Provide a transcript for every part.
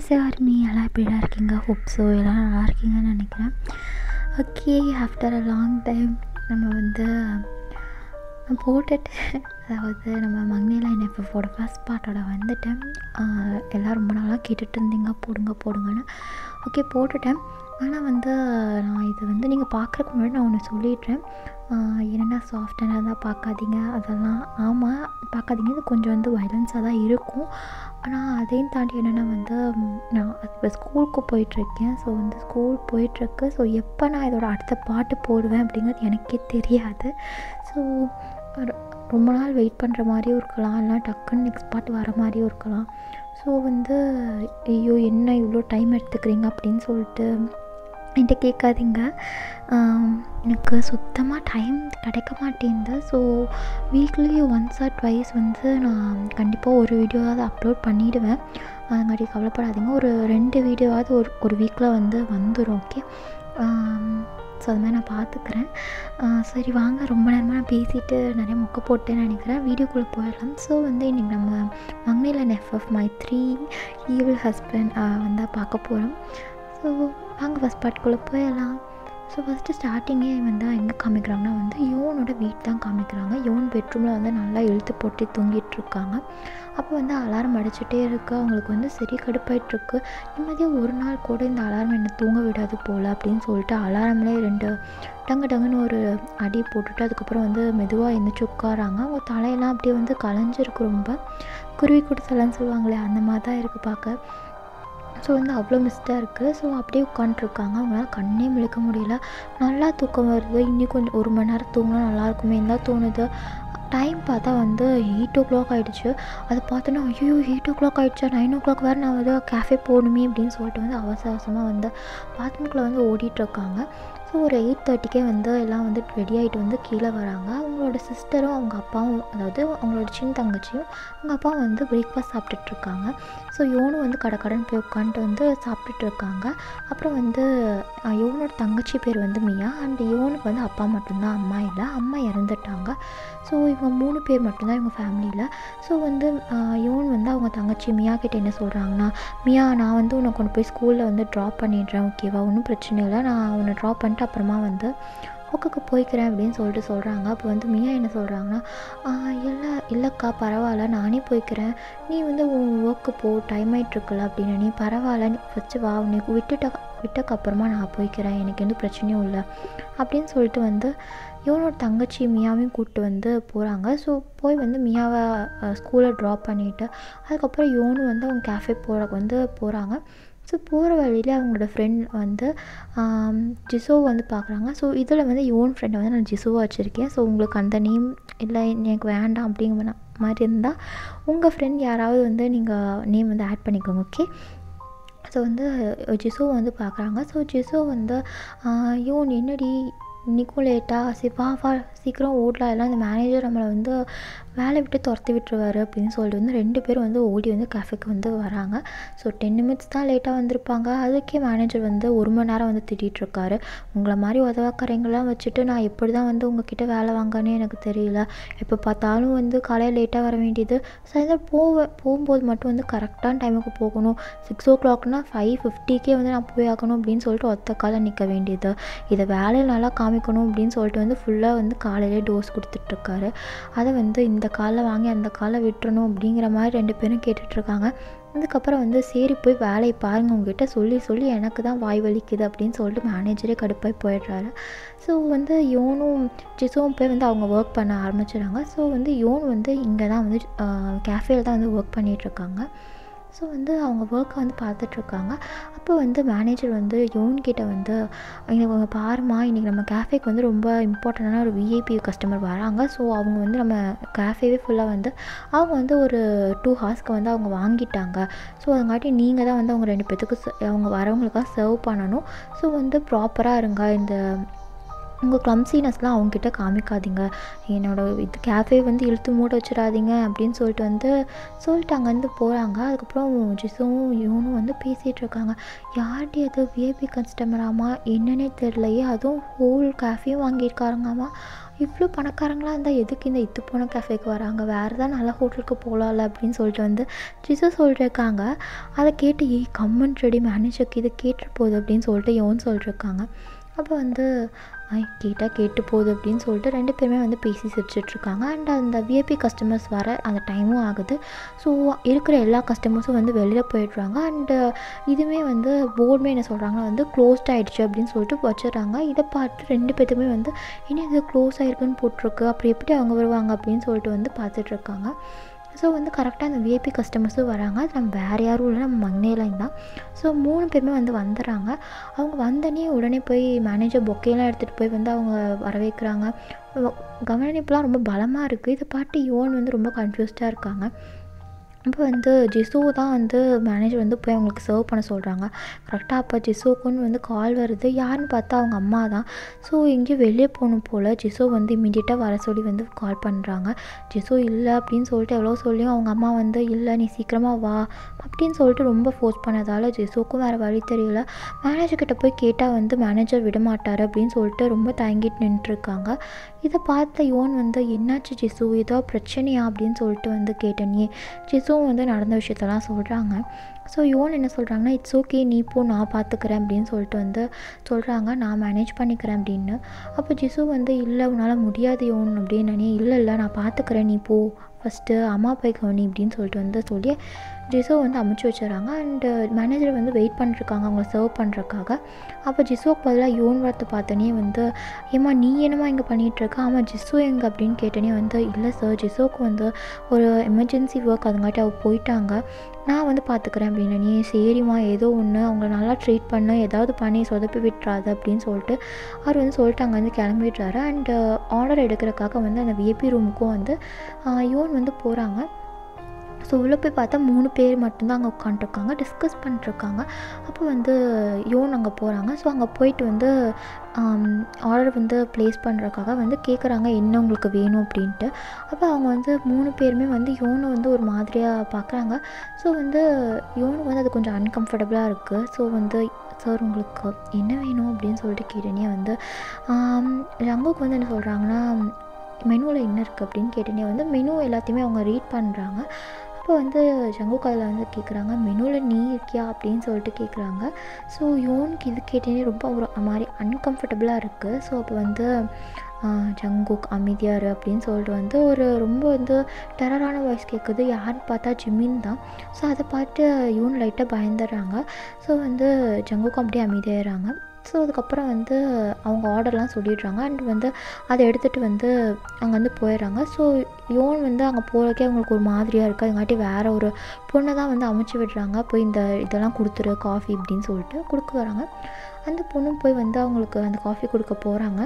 army எல்லாம் எப்படிடா இருக்கீங்க ஹோப் ஸோ எல்லாம் நல்லா இருக்கீங்கன்னு நினைக்கிறேன் okay after a long time நம்ம வந்து நான் போட்டுட்டு அதாவது நம்ம மங்னியில் என்எஃப்எஃபோட ஃபஸ்ட் பார்ட்டோட வந்துட்டேன் ஆஹ் எல்லாம் ரொம்ப நாளாக கேட்டுட்டு இருந்தீங்க போடுங்க போடுங்கன்னு ஓகே போட்டுட்டேன் ஆனால் வந்து நான் இது வந்து நீங்கள் பார்க்குறதுக்கு முன்னாடி நான் ஒன்று சொல்லிடுறேன் ஆஹ் என்னென்ன சாஃப்டாக இருந்தால் பார்க்காதீங்க அதெல்லாம் ஆமாம் பார்க்காதீங்க இது கொஞ்சம் வந்து வைலன்ஸாக தான் இருக்கும் ஆனால் அதையும் தாண்டி என்னென்னா வந்து ம், நான் இப்போ ஸ்கூலுக்கு போயிட்டுருக்கேன் ஸோ வந்து ஸ்கூல் போயிட்டுருக்கு ஸோ எப்போ நான் இதோட அடுத்த பாட்டு போடுவேன் அப்படிங்கிறது எனக்கே தெரியாது ஸோ ரொம்ப நாள் வெயிட் பண்ணுற மாதிரியும் இருக்கலாம் இல்லைனா டக்குன்னு நெக்ஸ்ட் பாட்டு வர மாதிரியும் இருக்கலாம் ஸோ வந்து ஐயோ என்ன இவ்வளோ டைம் எடுத்துக்கிறீங்க அப்படின்னு சொல்லிட்டு என்கிட்ட கேட்காதீங்க ஆம், எனக்கு சுத்தமாக டைம் கிடைக்க மாட்டேங்குது so weekly once or twice வந்து நான் கண்டிப்பாக ஒரு வீடியோவாவது அப்லோட் பண்ணிவிடுவேன் அதுங்காட்டி கவலைப்படாதீங்க ஒரு ரெண்டு வீடியோவாவது ஒரு ஒரு வீக்கில் வந்து வந்துடும் ஓகே ஸோ அது மாதிரி நான் பார்த்துக்கிறேன் ஆஹ் சரி வாங்க ரொம்ப நேரமாக நான் பேசிட்டு நிறைய மொக்க போட்டேன்னு நினைக்கிறேன் வீடியோக்குள்ளே போயிடலாம் ஸோ வந்து இன்றைக்கி நம்ம மங்னிலன் FF my three evil husband வந்து பார்க்க போகிறோம் ஸோ வாங்க ஃபஸ்ட் பார்ட்டுக்குள்ளே போயிடலாம் ஸோ ஃபஸ்ட்டு ஸ்டார்டிங்கே வந்து எங்கே காமிக்கிறாங்கன்னா வந்து யோனோட வீட் தான் காமிக்கிறாங்க யோன் பெட்ரூமில் வந்து நல்லா இழுத்து போட்டு தூங்கிட்டு இருக்காங்க அப்போ வந்து அலாரம் அடிச்சுட்டே இருக்கு அவங்களுக்கு வந்து சரி கடுப்பாயிட்டுருக்கு நிம்மதியாக ஒரு நாள் கூட இந்த அலாரம் என்னை தூங்க விடாது போல் அப்படின்னு சொல்லிட்டு அலாரம்லேயே ரெண்டு டங்கு டங்குன்னு ஒரு அடி போட்டுட்டு அதுக்கப்புறம் வந்து மெதுவாக எழுந்திரிச்சு உட்காராங்க அவங்க தலையெல்லாம் அப்படியே வந்து கலைஞ்சிருக்கு ரொம்ப குருவி குடிசலைன்னு சொல்லுவாங்களே அந்த மாதிரி தான் இருக்குது பார்க்க ஸோ வந்து அவ்வளோ மிஸ்டாக இருக்குது ஸோ அப்படியே உட்காண்ட்ருக்காங்க அவங்களால கண்ணே முழிக்க முடியல நல்லா தூக்கம் வருது இன்னும் கொஞ்சம் ஒரு மணி நேரம் தூங்கினா நல்லா இருக்குமே தான் தோணுது டைம் பார்த்தா வந்து எயிட் ஓ கிளாக் ஆகிடுச்சு அதை பார்த்தோன்னா ஐயோ எயிட் ஓ கிளாக் ஆகிடுச்சா நைன் ஓ கிளாக் வேறு நான் வந்து கேஃபே போகணுமே அப்படின்னு சொல்லிட்டு வந்து அவசர அவசரமாக வந்து பாத்ரூம்குள்ளே வந்து ஓடிட்டுருக்காங்க ஸோ ஒரு எயிட் தேர்ட்டிக்கே வந்து எல்லாம் வந்து ரெடி ஆகிட்டு வந்து கீழே வராங்க அவங்களோட சிஸ்டரும் அவங்க அப்பாவும் அதாவது அவங்களோட சின்ன தங்கச்சியும் அவங்க அப்பாவும் வந்து பிரேக்ஃபாஸ்ட் சாப்பிட்டுட்டு இருக்காங்க ஸோ யோனும் வந்து கடை கடன் போய் உட்காந்துட்டு வந்து சாப்பிட்டுட்டு இருக்காங்க அப்புறம் வந்து அஹ், யோனோட தங்கச்சி பேர் வந்து மியா அண்ட் யோனுக்கு வந்து அப்பா மட்டும்தான் அம்மா இல்லை அம்மா இறந்துட்டாங்க ஸோ இவங்க மூணு பேர் மட்டும்தான் இவங்க ஃபேமிலியில் ஸோ வந்து அஹ், யோன் வந்து அவங்க தங்கச்சி மியா கிட்ட என்ன சொல்கிறாங்கன்னா மியா நான் வந்து உன்னை கொண்டு போய் ஸ்கூலில் வந்து ட்ராப் பண்ணிடுறேன் ஓகேவா ஒன்றும் பிரச்சனை இல்லை நான் உன்னை ட்ராப் பண்ணிட்டு அப்புறமா வந்து ஒக்குக்கு போய்க்கிறேன் அப்படின்னு சொல்லிட்டு சொல்கிறாங்க அப்போ வந்து மியா என்ன சொல்கிறாங்கன்னா இல்லை இல்லைக்கா பரவாயில்ல நானே போய்க்கிறேன் நீ வந்து உன் ஒர்க்கு போ டைம் ஆகிட்டுருக்குல்ல அப்படின்னு நீ பரவாயில்ல நீ ஃபஸ்ட்டு வா உன்னை விட்டுட்ட விட்டக்கப்புறமா நான் போய்க்கிறேன் எனக்கு எந்த பிரச்சனையும் இல்லை அப்படின்னு சொல்லிட்டு வந்து இவனோட தங்கச்சி மியாவையும் கூப்பிட்டு வந்து போகிறாங்க ஸோ போய் வந்து மியாவை ஸ்கூலில் ட்ராப் பண்ணிவிட்டு அதுக்கப்புறம் யோனு வந்து அவங்க கேஃபே போகிற வந்து போகிறாங்க ஸோ போகிற வழியில் அவங்களோட ஃப்ரெண்ட் வந்து ஆம், ஜிசோ வந்து பார்க்குறாங்க ஸோ இதில் வந்து யோன் ஃப்ரெண்டை வந்து நான் ஜிசோவாக வச்சுருக்கேன் ஸோ உங்களுக்கு அந்த நேம் இல்லை எனக்கு வேண்டாம் அப்படிங்கிற மாதிரி இருந்தால் உங்கள் ஃப்ரெண்ட் யாராவது வந்து நீங்கள் நேம் வந்து ஆட் பண்ணிக்கோங்க ஓகே ஸோ வந்து ஜிசோ வந்து பார்க்குறாங்க ஸோ ஜிசோ வந்து ஆஹ், யோன் என்னடி இன்றைக்கும் லேட்டாக சரி வா வா சீக்கிரம் ஓடலாம் எல்லாம் இந்த மேனேஜர் நம்மளை வந்து வேலை விட்டு துரத்தி விட்டுருவாரு அப்படின்னு சொல்லிட்டு வந்து ரெண்டு பேரும் வந்து ஓடி வந்து கேஃபேக்கு வந்து வராங்க ஸோ டென் மினிட்ஸ் தான் லேட்டாக வந்திருப்பாங்க அதுக்கே மேனேஜர் வந்து ஒரு மணி நேரம் வந்து திட்டிகிட்டு இருக்காரு உங்களை மாதிரி உதவாக்கரைங்கெல்லாம் வச்சுட்டு நான் எப்படி தான் வந்து உங்ககிட்ட வேலை வாங்கன்னு எனக்கு தெரியல எப்போ பார்த்தாலும் வந்து காலையில் லேட்டாக வர வேண்டியது சாயந்தரம் போவேன் போகும்போது மட்டும் வந்து கரெக்டான டைமுக்கு போகணும் சிக்ஸ் ஓ கிளாக்னா ஃபைவ் ஃபிஃப்டிக்கே வந்து நான் போய் ஆகணும் அப்படின்னு சொல்லிட்டு ஒத்த காலம் நிற்க வேண்டியது இதை வேலையில் நல்லா காமிக்கணும் அப்படின்னு சொல்லிட்டு வந்து ஃபுல்லாக வந்து காலையிலே டோஸ் கொடுத்துட்ருக்காரு அதை வந்து இந்த காலை வாங்கி அந்த காலை விட்டுறணும் அப்படிங்கிற மாதிரி ரெண்டு பேரும் கேட்டுட்ருக்காங்க அதுக்கப்புறம் வந்து சரி போய் வேலையை பாருங்க உங்ககிட்ட சொல்லி சொல்லி எனக்கு தான் வாய் வலிக்குது அப்படின்னு சொல்லிட்டு மேனேஜரே கடுப்பாய் போயிடுறாரு ஸோ வந்து யோனும் ஜிசோவும் போய் வந்து அவங்க ஒர்க் பண்ண ஆரம்பிச்சிடுறாங்க ஸோ வந்து யோன் வந்து இங்கே தான் வந்து கேஃபேல தான் வந்து ஒர்க் பண்ணிகிட்ருக்காங்க ஸோ வந்து அவங்க ஒர்க்கை வந்து பார்த்துட்ருக்காங்க அப்போ வந்து மேனேஜர் வந்து யோன் கிட்ட வந்து இங்கே பாருமா இன்றைக்கி நம்ம கேஃபேக்கு வந்து ரொம்ப இம்பார்ட்டண்டான ஒரு விஐபி கஸ்டமர் வராங்க ஸோ அவங்க வந்து நம்ம கேஃபேவே ஃபுல்லாக வந்து அவங்க வந்து ஒரு டூ ஹார்ஸ்க்கு வந்து அவங்க வாங்கிட்டாங்க ஸோ அதுங்காட்டி நீங்கள் தான் வந்து அவங்க ரெண்டு பேத்துக்கு se- அவங்க வரவங்களுக்காக சர்வ் பண்ணணும் ஸோ வந்து ப்ராப்பராக இருங்க இந்த உங்கள் க்ளம்சினஸ்லாம் அவங்கக்கிட்ட காமிக்காதீங்க என்னோடய இது கேஃபே வந்து இழுத்து மூட வச்சிடாதீங்க அப்படின்னு சொல்லிட்டு வந்து சொல்லிட்டு அங்கேருந்து போகிறாங்க அதுக்கப்புறம் ஜிசுவும் இவனும் வந்து பேசிகிட்டு இருக்காங்க யார்டி அது விஐபி கஸ்டமராமா என்னன்னே தெரிலையே அதுவும் ஹோல் கேஃபேயும் வாங்கியிருக்காருங்கம்மா இவ்வளோ பணக்காரங்களாக இருந்தால் எதுக்கு இந்த இத்து போன கேஃபேக்கு வராங்க வேறு தான் நல்ல ஹோட்டலுக்கு போகலாம்ல அப்படின்னு சொல்லிட்டு வந்து ஜிசு சொல்லிருக்காங்க அதை கேட்டு ஏய் கம்மன் ரெடி மேனேஜருக்கு இது கேட்டு போகுது அப்படின்னு சொல்லிட்டு யோன் சொல்லிருக்காங்க அப்போ வந்து ஐ கேட்டால் கேட்டு போகுது அப்படின்னு சொல்லிட்டு ரெண்டு பேருமே வந்து பேசி சிரிச்சிட்ருக்காங்க அண்ட் அந்த விஐபி கஸ்டமர்ஸ் வர அந்த டைமும் ஆகுது ஸோ இருக்கிற எல்லா கஸ்டமர்ஸும் வந்து வெளியில் போயிடுறாங்க அண்டு இதுவுமே வந்து போர்டுமே என்ன சொல்கிறாங்கன்னா வந்து க்ளோஸ்ட் ஆகிடுச்சு அப்படின்னு சொல்லிட்டு வச்சிடுறாங்க இதை பார்த்து ரெண்டு பேர்த்துக்குமே வந்து இனி இது க்ளோஸ் ஆகிருக்குன்னு போட்டிருக்கு அப்புறம் எப்படி அவங்க வருவாங்க அப்படின்னு சொல்லிட்டு வந்து பார்த்துட்ருக்காங்க ஸோ வந்து கரெக்டாக அந்த விஐபி கஸ்டமர்ஸும் வராங்க அது நம்ம வேறு யாரும் இல்லை நம்ம மங்னேலைன் தான் ஸோ மூணு பேருமே வந்து வந்துடுறாங்க அவங்க வந்தோடனே உடனே போய் மேனேஜர் பொக்கையெல்லாம் எடுத்துகிட்டு போய் வந்து அவங்க வரவேற்கிறாங்க கவனிப்புலாம் ரொம்ப பலமாக இருக்குது இதை பார்த்து யோன் வந்து ரொம்ப கன்ஃபியூஸ்டாக இருக்காங்க அப்போ வந்து ஜிசு தான் வந்து மேனேஜர் வந்து போய் அவங்களுக்கு சர்வ் பண்ண சொல்கிறாங்க கரெக்டாக அப்போ ஜிசுக்குன்னு வந்து கால் வருது யாருன்னு பார்த்தா அவங்க அம்மா தான் ஸோ எங்கேயும் வெளியே போகணும் போல் ஜிசு வந்து இமீடியட்டாக வர சொல்லி வந்து கால் பண்ணுறாங்க ஜிசு இல்லை அப்படின்னு சொல்லிட்டு எவ்வளோ சொல்லியும் அவங்க அம்மா வந்து இல்லை நீ சீக்கிரமாக வா அப்படின்னு சொல்லிட்டு ரொம்ப ஃபோர்ஸ் பண்ணதால் ஜிசுக்கும் வேறு வழி தெரியல மேனேஜர் கிட்ட போய் கேட்டால் வந்து மேனேஜர் விட மாட்டார் அப்படின்னு சொல்லிட்டு ரொம்ப தயங்கிட்டு நின்றுருக்காங்க இதை பார்த்த யோன் வந்து என்னாச்சு ஜிசு ஏதோ பிரச்சனையா அப்படின்னு சொல்லிட்டு வந்து கேட்டேனே ஜிசுவும் வந்து நடந்த விஷயத்தெல்லாம் சொல்கிறாங்க ஸோ யோன் என்ன சொல்கிறாங்கன்னா இட்ஸ் ஓகே நீ போ நான் பார்த்துக்கிறேன் அப்படின்னு சொல்லிட்டு வந்து சொல்கிறாங்க நான் மேனேஜ் பண்ணிக்கிறேன் அப்படின்னு அப்போ ஜிசு வந்து இல்லை உன்னால் முடியாது யோன் அப்படின்னு நானே இல்லை இல்லை நான் பார்த்துக்கிறேன் நீ போ ஃபஸ்ட்டு அம்மா போய் கவனி அப்படின்னு சொல்லிட்டு வந்து சொல்லி ஜிசோ வந்து அமுச்சு வச்சிடறாங்க அண்டு மேனேஜர் வந்து வெயிட் பண்ணிருக்காங்க அவங்கள சர்வ் பண்ணுறக்காக அப்போ ஜிசோக்கு பதிலாக யோன் வரத்தை பார்த்தோன்னே வந்து ஏம்மா நீ என்னம்மா இங்கே பண்ணிகிட்ருக்க ஆமாம் ஜிசோ எங்கே அப்படின்னு கேட்டோன்னே வந்து இல்லை சார் ஜிசோக்கு வந்து ஒரு எமர்ஜென்சி ஒர்க் அதுங்காட்டி அவள் போயிட்டாங்க நான் வந்து பார்த்துக்கிறேன் அப்படின்னு நீ சரிம்மா ஏதோ ஒன்று அவங்கள நல்லா ட்ரீட் பண்ண ஏதாவது பண்ணி சொதப்பி விட்டுறாது அப்படின்னு சொல்லிட்டு அவர் வந்து சொல்லிட்டு அங்கே வந்து கிளம்பிடுறாரு அண்டு ஆர்டர் எடுக்கிறக்காக வந்து அந்த விஏபி ரூமுக்கும் வந்து யோன் வந்து போகிறாங்க ஸோ உள்ளே போய் பார்த்தா மூணு பேர் மட்டும்தான் அங்கே உட்காண்ட்ருக்காங்க டிஸ்கஸ் பண்ணிட்டுருக்காங்க அப்போ வந்து யோன் அங்கே போகிறாங்க ஸோ அங்கே போயிட்டு வந்து ஆர்டர் வந்து ப்ளேஸ் பண்ணுறக்காக வந்து கேட்குறாங்க என்ன உங்களுக்கு வேணும் அப்படின்ட்டு அப்போ அவங்க வந்து மூணு பேருமே வந்து யோனை வந்து ஒரு மாதிரியாக பார்க்குறாங்க ஸோ வந்து யோனுக்கு வந்து அது கொஞ்சம் அன்கம்ஃபர்டபுளாக இருக்குது ஸோ வந்து சார் உங்களுக்கு என்ன வேணும் அப்படின்னு சொல்லிட்டு கேட்டேனே வந்து ஜங்குக்கு வந்து என்ன சொல்கிறாங்கன்னா மெனுவில் என்ன இருக்குது அப்படின்னு கேட்டேனே வந்து மெனு எல்லாத்தையுமே அவங்க ரீட் பண்ணுறாங்க அப்போ வந்து ஜங்கு காதில் வந்து கேட்குறாங்க மெனுவில் நீ இருக்கியா அப்படின்னு சொல்லிட்டு கேட்குறாங்க ஸோ யோனுக்கு இது கேட்டேனே ரொம்ப ஒரு மாதிரி அன்கம்ஃபர்டபுளாக இருக்குது ஸோ அப்போ வந்து ஜங்குக் அமைதியார் அப்படின்னு சொல்லிட்டு வந்து ஒரு ரொம்ப வந்து டெரரான வாய்ஸ் கேட்குது யாருன்னு பார்த்தா ஜிமின் தான் ஸோ அதை பார்த்து யூன் லைட்டாக பயந்துடுறாங்க ஸோ வந்து ஜங்குக்கும் அப்படியே அமைதியாகிறாங்க ஸோ அதுக்கப்புறம் வந்து அவங்க ஆர்டர்லாம் சொல்லிடுறாங்க அண்ட் வந்து அதை எடுத்துகிட்டு வந்து அங்கே வந்து போயிடுறாங்க ஸோ யோன் வந்து அங்கே போகிறக்கே அவங்களுக்கு ஒரு மாதிரியாக இருக்குது அதுங்காட்டி வேறு ஒரு பொண்ணை தான் வந்து அமைச்சு விடுறாங்க போய் இந்த இதெல்லாம் கொடுத்துரு காஃபி அப்படின்னு சொல்லிட்டு கொடுக்க வராங்க அந்த பொண்ணும் போய் வந்து அவங்களுக்கு அந்த காஃபி கொடுக்க போகிறாங்க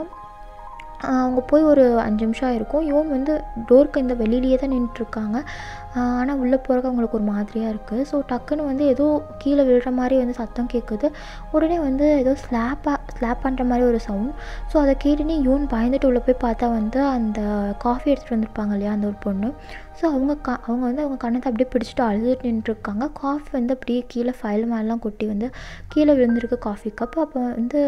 அவங்க போய் ஒரு அஞ்சு நிமிஷம் ஆயிருக்கும் யோன் வந்து டோருக்கு இந்த வெளியிலேயே தான் நின்றுட்டுருக்காங்க ஆனால் உள்ளே போகிறக்கு அவங்களுக்கு ஒரு மாதிரியாக இருக்குது ஸோ டக்குன்னு வந்து ஏதோ கீழே விழுற மாதிரி வந்து சத்தம் கேட்குது உடனே வந்து ஏதோ ஸ்லாப்பாக ஸ்லாப் பண்ணுற மாதிரி ஒரு சவுண்ட் ஸோ அதை கேட்டுனே யோன் பயந்துட்டு உள்ளே போய் பார்த்தா வந்து அந்த காஃபி எடுத்துகிட்டு வந்திருப்பாங்க இல்லையா அந்த ஒரு பொண்ணு ஸோ அவங்க க அவங்க வந்து அவங்க கண்ணத்தை அப்படியே பிடிச்சிட்டு அழுதுட்டு நின்றுருக்காங்க காஃபி வந்து அப்படியே கீழே ஃபைல் மேலாம் கொட்டி வந்து கீழே விழுந்திருக்கு காஃபி கப் அப்போ வந்து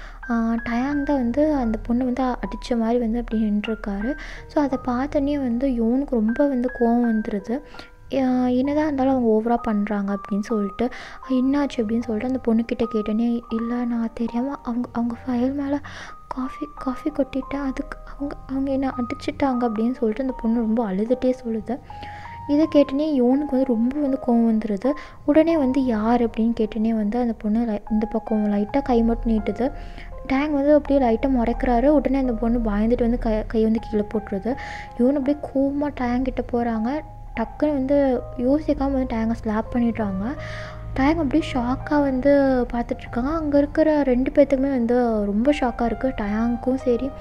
டயாங் தான் வந்து அந்த பொண்ணு வந்து அடித்த மாதிரி வந்து அப்படி நின்றுருக்காரு ஸோ அதை பார்த்தோன்னே வந்து யோனுக்கு ரொம்ப வந்து கோவம் வந்துடுது என்னதான் இருந்தாலும் அவங்க ஓவராக பண்ணுறாங்க அப்படின்னு சொல்லிட்டு என்னாச்சு அப்படின்னு சொல்லிட்டு அந்த பொண்ணுக்கிட்ட கேட்டோன்னே இல்லை நான் தெரியாமல் அவங்க அவங்க ஃபைல் மேலே காஃபி காஃபி கொட்டிட்டேன் அதுக்கு அவங்க அவங்க என்ன அடிச்சிட்டாங்க அப்படின்னு சொல்லிட்டு அந்த பொண்ணு ரொம்ப அழுதுகிட்டே சொல்லுது இதை கேட்டோன்னே யோனுக்கு வந்து ரொம்ப வந்து கோவம் வந்துடுது உடனே வந்து யார் அப்படின்னு கேட்டோன்னே வந்து அந்த பொண்ணு லை இந்த பக்கம் லைட்டாக கை மட்டும் நீட்டுது டேங் வந்து அப்படியே லைட்டாக முறைக்கிறாரு உடனே அந்த பொண்ணு பயந்துட்டு வந்து கை கை வந்து கீழே போட்டுருது யோன் அப்படியே கோவமாக டேங் கிட்ட போகிறாங்க டக்குன்னு வந்து யோசிக்காமல் வந்து டேங்கை ஸ்லாப் பண்ணிடுறாங்க டேங் அப்படியே ஷாக்காக வந்து பார்த்துட்ருக்காங்க அங்கே இருக்கிற ரெண்டு பேர்த்துக்குமே வந்து ரொம்ப ஷாக்காக இருக்குது டயாங்க்கும் சரி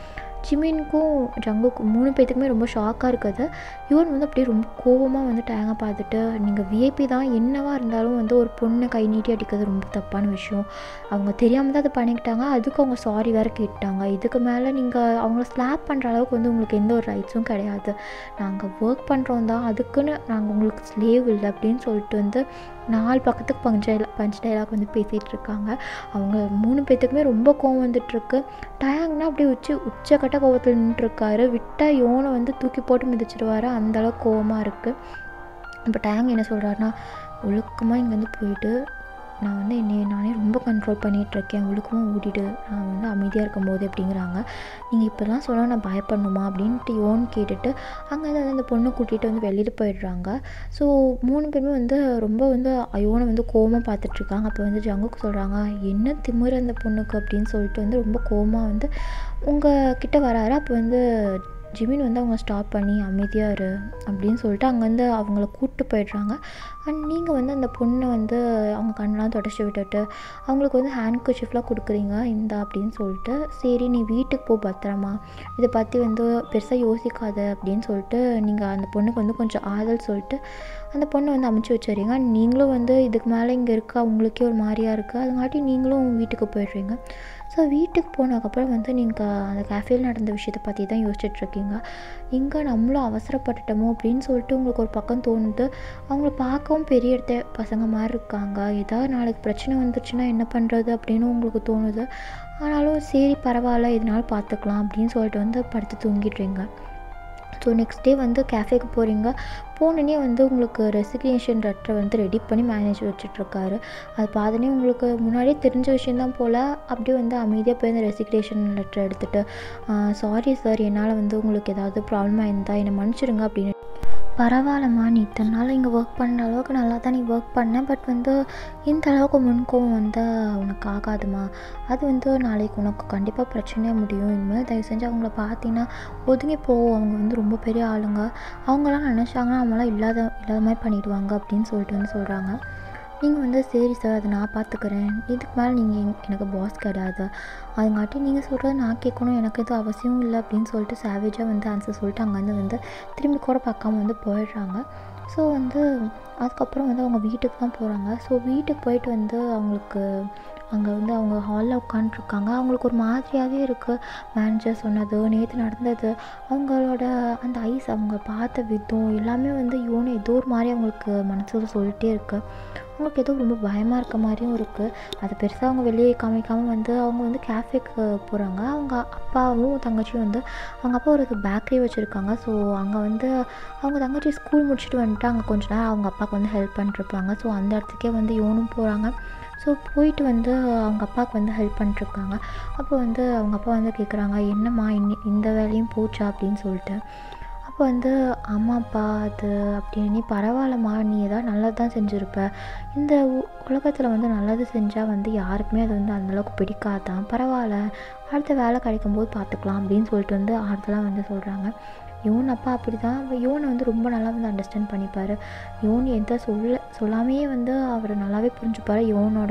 ஜிமினுக்கும் ஜங்குக்கும் மூணு பேத்துக்குமே ரொம்ப ஷாக்காக இருக்குது யுவன் வந்து அப்படியே ரொம்ப கோவமாக வந்து டேங்கை பார்த்துட்டு நீங்கள் விஐபி தான் என்னவா இருந்தாலும் வந்து ஒரு பொண்ணை கை நீட்டி அடிக்கிறது ரொம்ப தப்பான விஷயம் அவங்க தெரியாமல் தான் அதை பண்ணிக்கிட்டாங்க அதுக்கு அவங்க சாரி வேறு கேட்டாங்க இதுக்கு மேலே நீங்கள் அவங்கள ஸ்லாப் பண்ணுற அளவுக்கு வந்து உங்களுக்கு எந்த ஒரு ரைட்ஸும் கிடையாது நாங்கள் ஒர்க் பண்ணுறோம் தான் அதுக்குன்னு நாங்கள் உங்களுக்கு ஸ்லேவ் இல்லை அப்படின்னு சொல்லிட்டு வந்து நாலு பக்கத்துக்கு பஞ்ச் பஞ்ச் டைலாக் வந்து பேசிகிட்டு இருக்காங்க அவங்க மூணு பேத்துக்குமே ரொம்ப கோவம் வந்துட்டுருக்கு டயாங்னா அப்படியே உச்சி உச்சக்கட்ட கோவத்தில் நின்றுருக்காரு விட்டால் யோனை வந்து தூக்கி போட்டு மிதிச்சிடுவாரு அந்தளவுக்கு கோவமாக இருக்குது இப்போ டேங் என்ன சொல்கிறாருன்னா ஒழுக்கமாக இங்கேருந்து போயிட்டு நான் வந்து என்னை நானே ரொம்ப கண்ட்ரோல் பண்ணிகிட்ருக்கேன் ஒழுக்கமாக ஓடிடு நான் வந்து அமைதியாக இருக்கும்போது அப்படிங்கிறாங்க நீங்கள் இப்போல்லாம் சொன்னால் நான் பயப்படணுமா அப்படின்ட்டு யோன் கேட்டுட்டு அங்கேருந்து வந்து அந்த பொண்ணை கூட்டிகிட்டு வந்து வெளியில் போயிடுறாங்க ஸோ மூணு பேருமே வந்து ரொம்ப வந்து யோனை வந்து கோவமாக பார்த்துட்ருக்காங்க அப்போ வந்து ஜங்குக்கு சொல்கிறாங்க என்ன திமிரு அந்த பொண்ணுக்கு அப்படின்னு சொல்லிட்டு வந்து ரொம்ப கோவமாக வந்து உங்கள் கிட்ட வராரு அப்போ வந்து ஜிமின் வந்து அவங்க ஸ்டாப் பண்ணி அமைதியாக இரு அப்படின்னு சொல்லிட்டு அங்கேருந்து அவங்கள கூப்பிட்டு போயிடுறாங்க அண்ட் நீங்கள் வந்து அந்த பொண்ணை வந்து அவங்க கண்ணெலாம் தொடச்சி விட்டுட்டு அவங்களுக்கு வந்து ஹேண்ட் கர்ஷிஃப்லாம் கொடுக்குறீங்க இந்தா அப்படின்னு சொல்லிட்டு சரி நீ வீட்டுக்கு போ பத்திரமா இதை பற்றி வந்து பெருசாக யோசிக்காத அப்படின்னு சொல்லிட்டு நீங்கள் அந்த பொண்ணுக்கு வந்து கொஞ்சம் ஆதல் சொல்லிட்டு அந்த பொண்ணை வந்து அமுச்சு வச்சுறீங்க நீங்களும் வந்து இதுக்கு மேலே இங்கே இருக்க அவங்களுக்கே ஒரு மாதிரியா இருக்குது அதுங்காட்டி நீங்களும் வீட்டுக்கு போயிடுறீங்க ஸோ வீட்டுக்கு போனதுக்கப்புறம் வந்து நீங்கள் அந்த கேஃபேல நடந்த விஷயத்தை பற்றி தான் யோசிச்சுட்ருக்கீங்க இங்கே நம்மளும் அவசரப்பட்டுட்டோமோ அப்படின்னு சொல்லிட்டு உங்களுக்கு ஒரு பக்கம் தோணுது அவங்கள பார்க்கவும் பெரிய இடத்த பசங்க மாதிரி இருக்காங்க ஏதாவது நாளைக்கு பிரச்சனை வந்துருச்சுன்னா என்ன பண்ணுறது அப்படின்னு உங்களுக்கு தோணுது ஆனாலும் சரி பரவாயில்ல இதனால பார்த்துக்கலாம் அப்படின்னு சொல்லிட்டு வந்து படுத்து தூங்கிடுறீங்க ஸோ நெக்ஸ்ட் டே வந்து கேஃபேக்கு போகிறீங்க போனோடனே வந்து உங்களுக்கு ரெசிக்னேஷன் லெட்டரை வந்து ரெடி பண்ணி மேனேஜர் வச்சுட்ருக்காரு அது பார்த்தோன்னே உங்களுக்கு முன்னாடியே தெரிஞ்ச விஷயந்தான் போல் அப்படியே வந்து அமைதியாக போய் அந்த ரெசிக்னேஷன் லெட்டர் எடுத்துகிட்டு சாரி சார் என்னால் வந்து உங்களுக்கு ஏதாவது ப்ராப்ளமாக இருந்தால் என்னை மன்னிச்சிடுங்க அப்படின்னு பரவாயில்லம்மா நீ இத்தனை நாள் இங்கே ஒர்க் பண்ணுற அளவுக்கு நல்லா தான் நீ ஒர்க் பண்ண பட் வந்து இந்த அளவுக்கு முன்கோவம் வந்து உனக்கு ஆகாதுமா அது வந்து நாளைக்கு உனக்கு கண்டிப்பாக பிரச்சனையாக முடியும் இனிமேல் தயவு செஞ்சு அவங்கள பார்த்தீங்கன்னா ஒதுங்கி போ அவங்க வந்து ரொம்ப பெரிய ஆளுங்க அவங்களாம் நினச்சாங்கன்னா அவங்களாம் இல்லாத இல்லாத மாதிரி பண்ணிடுவாங்க அப்படின்னு சொல்லிட்டு வந்து சொல்கிறாங்க நீங்கள் வந்து சரி சார் அதை நான் பார்த்துக்கிறேன் இதுக்கு மேலே நீங்கள் எனக்கு பாஸ் கிடையாது அதுங்காட்டி நீங்கள் சொல்கிறத நான் கேட்கணும் எனக்கு எதுவும் அவசியம் இல்லை அப்படின்னு சொல்லிட்டு சேவேஜாக வந்து ஆன்சர் சொல்லிட்டு அங்கேருந்து வந்து திரும்பி கூட பார்க்காம வந்து போயிடுறாங்க ஸோ வந்து அதுக்கப்புறம் வந்து அவங்க வீட்டுக்கு தான் போகிறாங்க ஸோ வீட்டுக்கு போயிட்டு வந்து அவங்களுக்கு அங்கே வந்து அவங்க ஹாலில் உட்காண்ட்ருக்காங்க அவங்களுக்கு ஒரு மாதிரியாகவே இருக்குது மேனேஜர் சொன்னது நேற்று நடந்தது அவங்களோட அந்த ஐஸ் அவங்க பார்த்த விதம் எல்லாமே வந்து யோனு ஏதோ ஒரு மாதிரி அவங்களுக்கு மனசில் சொல்லிட்டே இருக்குது அவங்களுக்கு ஏதோ ரொம்ப பயமாக இருக்க மாதிரியும் இருக்குது அது பெருசாக அவங்க வெளியே காமிக்காமல் வந்து அவங்க வந்து கேஃபேக்கு போகிறாங்க அவங்க அப்பாவும் தங்கச்சியும் வந்து அவங்க அப்பா ஒரு பேக்கரி வச்சுருக்காங்க ஸோ அங்கே வந்து அவங்க தங்கச்சி ஸ்கூல் முடிச்சுட்டு வந்துட்டு அங்கே கொஞ்ச நேரம் அவங்க அப்பாவுக்கு வந்து ஹெல்ப் பண்ணிட்டுருப்பாங்க ஸோ அந்த இடத்துக்கே வந்து இவனும் போகிறாங்க ஸோ போயிட்டு வந்து அவங்க அப்பாவுக்கு வந்து ஹெல்ப் பண்ணிட்டுருக்காங்க அப்போ வந்து அவங்க அப்பா வந்து கேட்குறாங்க என்னம்மா இன்னி இந்த வேலையும் போச்சா அப்படின்னு சொல்லிட்டு அப்போ வந்து ஆமாப்பா அது அப்படின்னு நீ பரவாயில்லம்மா நீ ஏதாவது நல்லது தான் செஞ்சுருப்ப இந்த உ- உலகத்தில் வந்து நல்லது செஞ்சால் வந்து யாருக்குமே அது வந்து அந்தளவுக்கு பிடிக்காதான் பரவாயில்ல அடுத்த வேலை கிடைக்கும் போது பார்த்துக்கலாம் அப்படின்னு சொல்லிட்டு வந்து ஆறுதலாக வந்து சொல்கிறாங்க யோன் அப்பா அப்படி தான் யோனை வந்து ரொம்ப நல்லா வந்து அண்டர்ஸ்டாண்ட் பண்ணிப்பார் யோன் எந்த சொல்ல சொல்லாமையே வந்து அவர் நல்லாவே புரிஞ்சுப்பார் யோனோட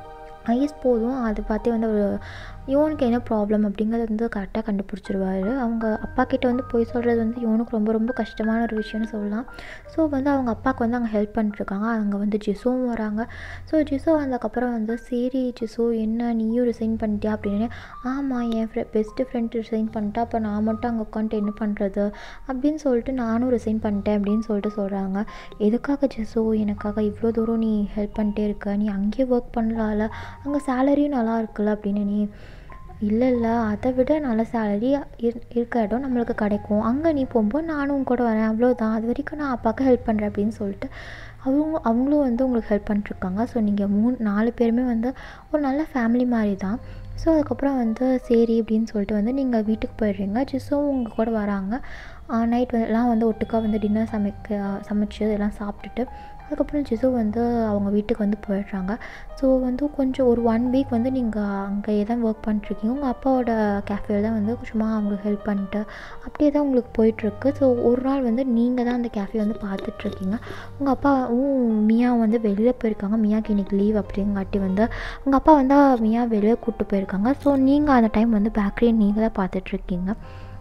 ஐஸ் போதும் அதை பார்த்தே வந்து அவர் யோனுக்கு என்ன ப்ராப்ளம் அப்படிங்கிறத வந்து கரெக்டாக கண்டுபிடிச்சிருவாரு அவங்க அப்பா கிட்ட வந்து போய் சொல்கிறது வந்து யோனுக்கு ரொம்ப ரொம்ப கஷ்டமான ஒரு விஷயம்னு சொல்லலாம் ஸோ வந்து அவங்க அப்பாவுக்கு வந்து அங்கே ஹெல்ப் பண்ணிட்டுருக்காங்க அங்கே வந்து ஜிஸுவும் வராங்க ஸோ ஜிஸு வந்ததுக்கப்புறம் வந்து சரி ஜிஸு என்ன நீயும் ரிசைன் பண்ணிட்டியா அப்படின்னு ஆமாம் என் ஃப்ரெ பெஸ்ட்டு ஃப்ரெண்ட் ரிசைன் பண்ணிட்டா அப்போ நான் மட்டும் அங்கே உட்காந்துட்டு என்ன பண்ணுறது அப்படின்னு சொல்லிட்டு நானும் ரிசைன் பண்ணிட்டேன் அப்படின்னு சொல்லிட்டு சொல்கிறாங்க எதுக்காக ஜெஸோ எனக்காக இவ்வளோ தூரம் நீ ஹெல்ப் பண்ணிட்டே இருக்க நீ அங்கேயே ஒர்க் பண்ணலாம்ல அங்கே சேலரியும் நல்லா இருக்குல்ல அப்படின்னு நீ இல்லை இல்லை அதை விட நல்ல சேலரி இருக்க இடம் நம்மளுக்கு கிடைக்கும் அங்கே நீ போகும்போது நானும் உன் கூட வரேன் அவ்வளோதான் அது வரைக்கும் நான் அப்பாவுக்கு ஹெல்ப் பண்ணுறேன் அப்படின்னு சொல்லிட்டு அவங்க அவங்களும் வந்து உங்களுக்கு ஹெல்ப் பண்ணிட்டுருக்காங்க ஸோ நீங்கள் மூணு நாலு பேருமே வந்து ஒரு நல்ல ஃபேமிலி மாதிரி தான் ஸோ அதுக்கப்புறம் வந்து சரி அப்படின்னு சொல்லிட்டு வந்து நீங்கள் வீட்டுக்கு போயிடுறீங்க ஜிஸும் உங்கள் கூட வராங்க நைட் எல்லாம் வந்து ஒட்டுக்கா வந்து டின்னர் சமைக்க சமைச்சு எல்லாம் சாப்பிட்டுட்டு அதுக்கப்புறம் ஜிசு வந்து அவங்க வீட்டுக்கு வந்து போயிடுறாங்க ஸோ வந்து கொஞ்சம் ஒரு ஒன் வீக் வந்து நீங்கள் அங்கேயே தான் ஒர்க் பண்ணிட்டுருக்கீங்க உங்கள் அப்பாவோட கேஃபேல தான் வந்து சும்மா அவங்களுக்கு ஹெல்ப் பண்ணிட்டு அப்படியே தான் உங்களுக்கு போயிட்டுருக்கு ஸோ ஒரு நாள் வந்து நீங்கள் தான் அந்த கேஃபே வந்து பார்த்துட்ருக்கீங்க உங்கள் அப்பாவும் மியா வந்து வெளியில் போயிருக்காங்க மியாக்கு இன்னைக்கு லீவ் அப்படிங்காட்டி வந்து உங்கள் அப்பா வந்து மியா வெளியே கூப்பிட்டு போயிருக்காங்க ஸோ நீங்கள் அந்த டைம் வந்து பேக்கரியை நீங்கள் தான் பார்த்துட்ருக்கீங்க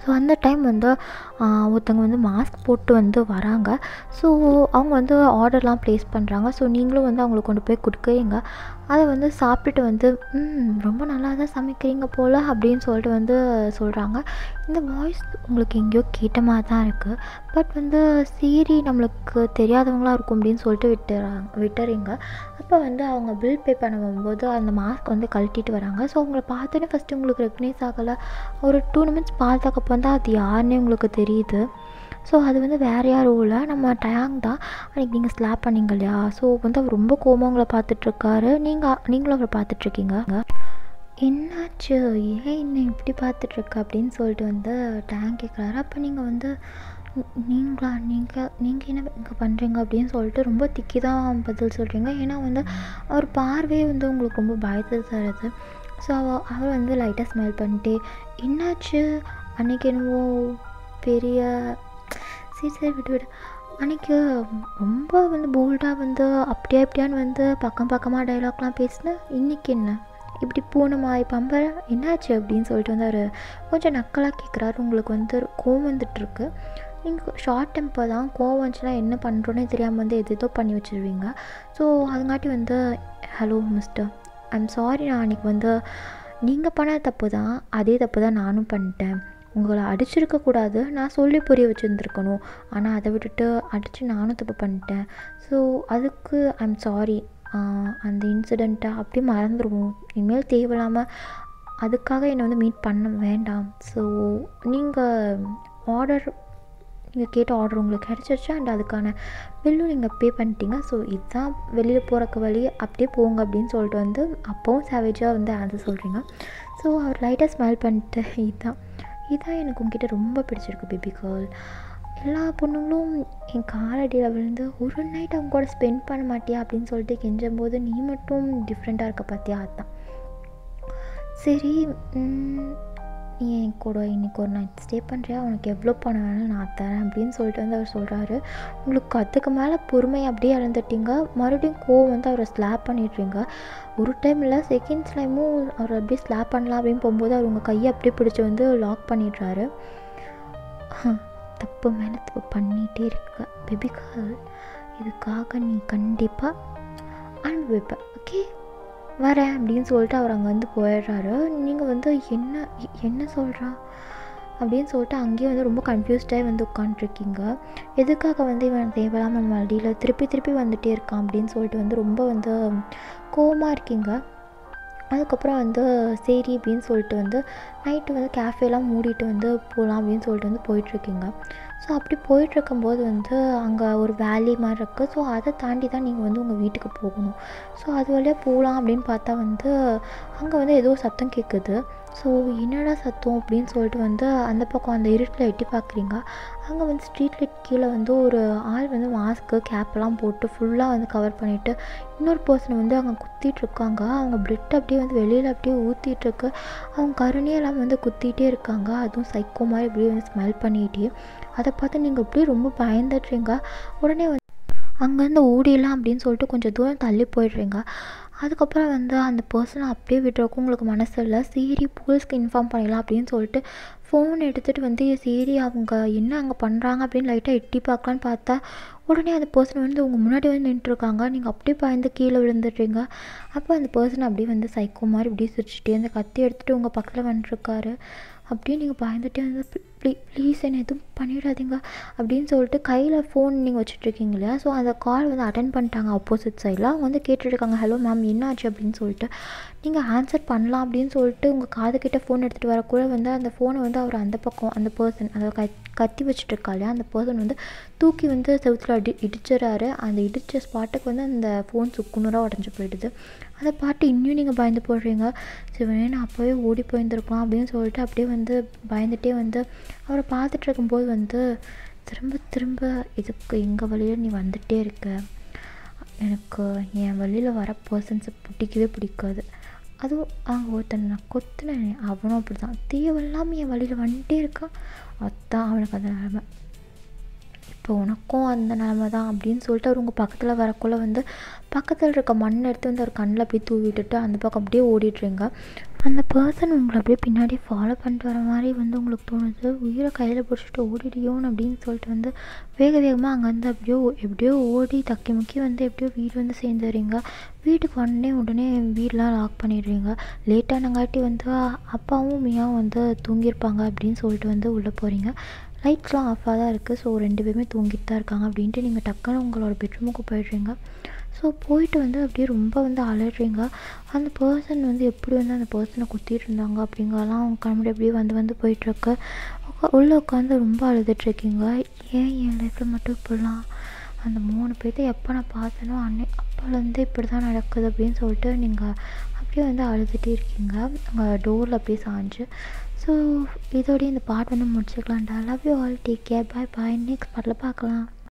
ஸோ அந்த டைம் வந்து ஒருத்தவங்க வந்து மாஸ்க் போட்டு வந்து வராங்க ஸோ அவங்க வந்து ஆர்டர்லாம் ப்ளேஸ் பண்ணுறாங்க ஸோ நீங்களும் வந்து அவங்களுக்கு கொண்டு போய் கொடுக்குறீங்க அதை வந்து சாப்பிட்டுட்டு வந்து ம் ரொம்ப நல்லா தான் சமைக்கிறீங்க போல் அப்படின்னு சொல்லிட்டு வந்து சொல்கிறாங்க இந்த வாய்ஸ் உங்களுக்கு எங்கேயோ கேட்ட மாதிரி தான் இருக்குது பட் வந்து சீரி நம்மளுக்கு தெரியாதவங்களாக இருக்கும் அப்படின்னு சொல்லிட்டு விட்டுறாங்க விட்டுறீங்க அப்போ வந்து அவங்க பில் பே பண்ணும்போது அந்த மாஸ்க் வந்து கழட்டிட்டு வராங்க ஸோ அவங்கள பார்த்தோன்னே ஃபஸ்ட்டு உங்களுக்கு ரெக்கக்னைஸ் ஆகலை ஒரு டூ நிமிட்ஸ் பார்த்ததுக்கு வந்து அது யாருன்னே உங்களுக்கு தெரியுது ஸோ அது வந்து வேறு யாரும் இல்லை நம்ம டயாங் தான் அன்றைக்கி நீங்கள் ஸ்லாப் பண்ணீங்க இல்லையா ஸோ வந்து அவர் ரொம்ப கோவமா உங்களை பார்த்துட்ருக்காரு நீங்கள் நீங்களும் அவரை பார்த்துட்ருக்கீங்க என்னாச்சு ஏன் என்ன இப்படி பார்த்துட்ருக்க அப்படின்னு சொல்லிட்டு வந்து டேங்க் கேட்குறாரு அப்போ நீங்கள் வந்து "நீ- நீங்களா நீங்கள் நீங்கள் என்ன இங்கே பண்ணுறீங்க அப்படின்னு சொல்லிட்டு ரொம்ப திக்கி தான் பதில் சொல்கிறீங்க ஏன்னா வந்து அவர் பார்வையே வந்து உங்களுக்கு ரொம்ப பயத்தை தருது ஸோ அவர் வந்து லைட்டாக ஸ்மைல் பண்ணிட்டு என்னாச்சு அன்றைக்கி என்னவோ பெரிய சரி சரி விடு விடு அன்றைக்கி ரொம்ப வந்து போல்டாக வந்து அப்படியா இப்படியான்னு வந்து பக்கம் பக்கமாக டைலாக்லாம் பேசினேன் இன்றைக்கி என்ன இப்படி பூனமா இப்போ அம்ப என்னாச்சு அப்படின்னு சொல்லிட்டு வந்து அவர் கொஞ்சம் நக்கலாக கேட்குறாரு உங்களுக்கு வந்து கோவம் வந்துட்டுருக்கு நீங்கள் ஷார்ட் டெம்பர் தான் கோவம் வந்துச்சுன்னா என்ன பண்ணுறோன்னே தெரியாமல் வந்து எது ஏதோ பண்ணி வச்சுருவீங்க ஸோ அதுங்காட்டி வந்து ஹலோ மிஸ்டர் ஐம் சாரி நான் அன்றைக்கி வந்து நீங்கள் பண்ண தப்பு தான் அதே தப்பு தான் நானும் பண்ணிட்டேன் உங்களை அடிச்சிருக்க கூடாது நான் சொல்லி புரிய வச்சுருந்துருக்கணும் ஆனால் அதை விட்டுட்டு அடித்து நானும் தப்பு பண்ணிட்டேன் ஸோ அதுக்கு ஐம் சாரி அந்த இன்சிடெண்ட்டை அப்படியே மறந்துடுவோம் இனிமேல் தேவையில்லாமல் அதுக்காக என்னை வந்து மீட் பண்ண வேண்டாம் ஸோ நீங்கள் ஆர்டர் நீங்கள் கேட்ட ஆர்டர் உங்களுக்கு கிடச்சிருச்சு அண்ட் அதுக்கான பில்லும் நீங்கள் பே பண்ணிட்டீங்க ஸோ இதுதான் வெளியில் போகிறக்கு வழி அப்படியே போங்க அப்படின்னு சொல்லிட்டு வந்து அப்போவும் சேவேஜாக வந்து ஆன்சர் சொல்கிறீங்க ஸோ அவர் லைட்டாக ஸ்மைல் பண்ணிட்டு இதுதான் இதுதான் எனக்கு உங்ககிட்ட ரொம்ப பிடிச்சிருக்கு பேபி கேர்ள் எல்லா பொண்ணுங்களும் என் காலடியில் விழுந்து ஒரு நைட் அவங்க கூட ஸ்பெண்ட் பண்ண மாட்டியா அப்படின்னு சொல்லிட்டு கெஞ்சும் போது நீ மட்டும் டிஃப்ரெண்ட்டாக இருக்க பார்த்தியா அதுதான் சரி ம், நீ என் கூட இன்னைக்கு ஒரு நைட் ஸ்டே பண்ணுறியா உனக்கு எவ்வளோ பணம் வேணாலும் நான் தரேன் அப்படின்னு சொல்லிட்டு வந்து அவர் சொல்கிறாரு உங்களுக்கு அதுக்கு மேலே பொறுமை அப்படியே இழந்துட்டீங்க மறுபடியும் கோவம் வந்து அவரை ஸ்லாப் பண்ணிடுறீங்க ஒரு டைம் இல்லை செகண்ட் டைமும் அவர் அப்படியே ஸ்லாப் பண்ணலாம் அப்படின்னு போகும்போது அவர் உங்கள் கையை அப்படியே பிடிச்சி வந்து லாக் பண்ணிடுறாரு தப்பு மேலே தப்பு பண்ணிகிட்டே இருக்க பேபி கேர்ள் இதுக்காக நீ கண்டிப்பாக அனுபவிப்ப ஓகே வரேன் அப்படின்னு சொல்லிட்டு அவர் அங்கே வந்து போயிடுறாரு நீங்கள் வந்து என்ன எ- என்ன சொல்கிறா அப்படின்னு சொல்லிட்டு அங்கேயே வந்து ரொம்ப கன்ஃபியூஸ்டாகி வந்து உட்காண்ட்ருக்கீங்க எதுக்காக வந்து இவன் தேவையில்லாமல் நம்ம வழியில் திருப்பி திருப்பி வந்துட்டே இருக்கான் அப்படின்னு சொல்லிட்டு வந்து ரொம்ப வந்து கோவமாக இருக்கீங்க அதுக்கப்புறம் வந்து சரி அப்படின்னு சொல்லிட்டு வந்து நைட்டு வந்து கேஃபேலாம் மூடிட்டு வந்து போகலாம் அப்படின்னு சொல்லிட்டு வந்து போயிட்டுருக்கீங்க ஸோ அப்படி போயிட்டுருக்கும்போது வந்து அங்கே ஒரு வேலி மாதிரி இருக்குது ஸோ அதை தாண்டி தான் நீங்கள் வந்து உங்கள் வீட்டுக்கு போகணும் ஸோ அது வழியாக போகலாம் அப்படின்னு பார்த்தா வந்து அங்கே வந்து ஏதோ சத்தம் கேட்குது ஸோ என்னடா சத்தம் அப்படின்னு சொல்லிட்டு வந்து அந்த பக்கம் அந்த இருட்டில் எட்டி பார்க்குறீங்க அங்கே வந்து ஸ்ட்ரீட் லைட் கீழே வந்து ஒரு ஆள் வந்து மாஸ்க்கு கேப்லாம் போட்டு ஃபுல்லாக வந்து கவர் பண்ணிவிட்டு இன்னொரு பர்சன் வந்து அங்கே குத்திட்டு இருக்காங்க அவங்க பிளட் அப்படியே வந்து வெளியில் அப்படியே ஊற்றிட்டு இருக்கு அவங்க கருணையெல்லாம் வந்து குத்திட்டே இருக்காங்க அதுவும் சைக்கோ மாதிரி அப்படியே வந்து ஸ்மெல் பண்ணிகிட்டே அதை பார்த்து நீங்கள் அப்படியே ரொம்ப பயந்துடுறீங்க உடனே வந்து அங்கேருந்து ஓடிடலாம் அப்படின்னு சொல்லிட்டு கொஞ்சம் தூரம் தள்ளி போயிடுறீங்க அதுக்கப்புறம் வந்து அந்த பர்சனை அப்படியே விட்டுறக்கும் உங்களுக்கு மனசு இல்லை சரி போலீஸ்க்கு இன்ஃபார்ம் பண்ணிடலாம் அப்படின்னு சொல்லிட்டு ஃபோன் எடுத்துகிட்டு வந்து சரி அவங்க என்ன அங்கே பண்ணுறாங்க அப்படின்னு லைட்டாக எட்டி பார்க்கலான்னு பார்த்தா உடனே அந்த பர்சன் வந்து உங்கள் முன்னாடி வந்து நின்றுருக்காங்க நீங்கள் அப்படியே பயந்து கீழே விழுந்துடுறீங்க அப்போ அந்த பர்சன் அப்படியே வந்து சைக்கோ மாதிரி இப்படியே சிரிச்சிட்டே அந்த கத்தி எடுத்துகிட்டு உங்கள் பக்கத்தில் வந்துட்டுருக்காரு அப்படியே நீங்கள் பயந்துட்டே வந்து ப்ளீ ப்ளீஸ் என்னை எதுவும் பண்ணிடாதீங்க அப்படின்னு சொல்லிட்டு கையில் ஃபோன் நீங்கள் வச்சுட்ருக்கீங்க இல்லையா ஸோ அந்த கால் வந்து அட்டன் பண்ணிட்டாங்க ஆப்போசிட் சைடில் அவங்க வந்து கேட்டுட்ருக்காங்க ஹலோ மேம் என்னாச்சு அப்படின்னு சொல்லிட்டு நீங்கள் ஆன்சர் பண்ணலாம் அப்படின்னு சொல்லிட்டு உங்கள் காது கிட்ட ஃபோன் எடுத்துகிட்டு வரக்கூட வந்து அந்த ஃபோனை வந்து அவர் அந்த பக்கம் அந்த பர்சன் அந்த கத் கத்தி வச்சுட்டு இருக்கா இல்லையா அந்த பர்சன் வந்து தூக்கி வந்து செவுத்துல அடி இடிச்சிடறாரு அந்த இடித்த ஸ்பாட்டுக்கு வந்து அந்த ஃபோன் சுக்குநூறாக உடஞ்சி போயிடுது அதை பார்த்து இன்னும் நீங்கள் பயந்து போடுறீங்க சிவனே நான் அப்போவே ஓடி போயிருந்துருக்கலாம் அப்படின்னு சொல்லிட்டு அப்படியே வந்து பயந்துட்டே வந்து அவரை பார்த்துட்டு இருக்கும்போது வந்து திரும்ப திரும்ப இதுக்கு எங்கள் வழியில் நீ வந்துட்டே இருக்க எனக்கு என் வழியில் வர பர்சன்ஸை பிடிக்கவே பிடிக்காது அதுவும் அங்கே ஒருத்தன் நான் கொத்துனேன் அவனும் அப்படி தான் தேவையில்லாமல் என் வழியில் வந்துட்டே இருக்கான் அதான் அவனுக்கு அந்த நிலமை இப்போ உனக்கும் அந்த நிலமை தான் அப்படின்னு சொல்லிட்டு அவர் உங்கள் பக்கத்தில் வரக்குள்ள வந்து பக்கத்தில் இருக்க மண் எடுத்து வந்து அவர் கண்ணில் அப்படியே தூவி விட்டுட்டு அந்த பக்கம் அப்படியே ஓடிடுறீங்க அந்த பர்சன் உங்களை அப்படியே பின்னாடி ஃபாலோ பண்ணிட்டு வர மாதிரி வந்து உங்களுக்கு தோணுது உயிரை கையில் பிடிச்சிட்டு ஓடிடியோன்னு அப்படின்னு சொல்லிட்டு வந்து வேக வேகமாக அங்கேருந்து அப்படியோ எப்படியோ ஓடி தக்கி முக்கி வந்து எப்படியோ வீடு வந்து சேர்ந்துறீங்க வீட்டுக்கு உடனே உடனே வீடெலாம் லாக் பண்ணிடுறீங்க லேட்டானங்காட்டி வந்து அப்பாவும் மியாவும் வந்து தூங்கியிருப்பாங்க அப்படின்னு சொல்லிட்டு வந்து உள்ளே போகிறீங்க லைட்ஸ்லாம் ஆஃபாக தான் இருக்குது ஸோ ரெண்டு பேருமே தூங்கிட்டு தான் இருக்காங்க அப்படின்ட்டு நீங்கள் டக்குன்னு உங்களோட பெட்ரூமுக்கு போயிடுறீங்க ஸோ போயிட்டு வந்து அப்படியே ரொம்ப வந்து அலறீங்க அந்த பர்சன் வந்து எப்படி வந்து அந்த பர்சனை குத்திட்டு இருந்தாங்க அப்படிங்கலாம் அவங்க கண்ணாடி அப்படியே வந்து வந்து போயிட்டுருக்கு உள்ளே உட்காந்து ரொம்ப அழுதுட்ருக்கீங்க ஏன் என் லைஃப்பில் மட்டும் இப்படிலாம் அந்த மூணு பேர்த்த எப்போ நான் பார்த்தேனோ அன்னை அப்போலேருந்து இப்படி தான் நடக்குது அப்படின்னு சொல்லிட்டு நீங்கள் அப்படியே வந்து அழுதுகிட்டே இருக்கீங்க உங்கள் டோரில் அப்படியே சாஞ்சு ஸோ இதோடய இந்த பாட் வந்து முடிச்சுக்கலாம்டா love you all take care bye bye next பாட்டில் பார்க்கலாம்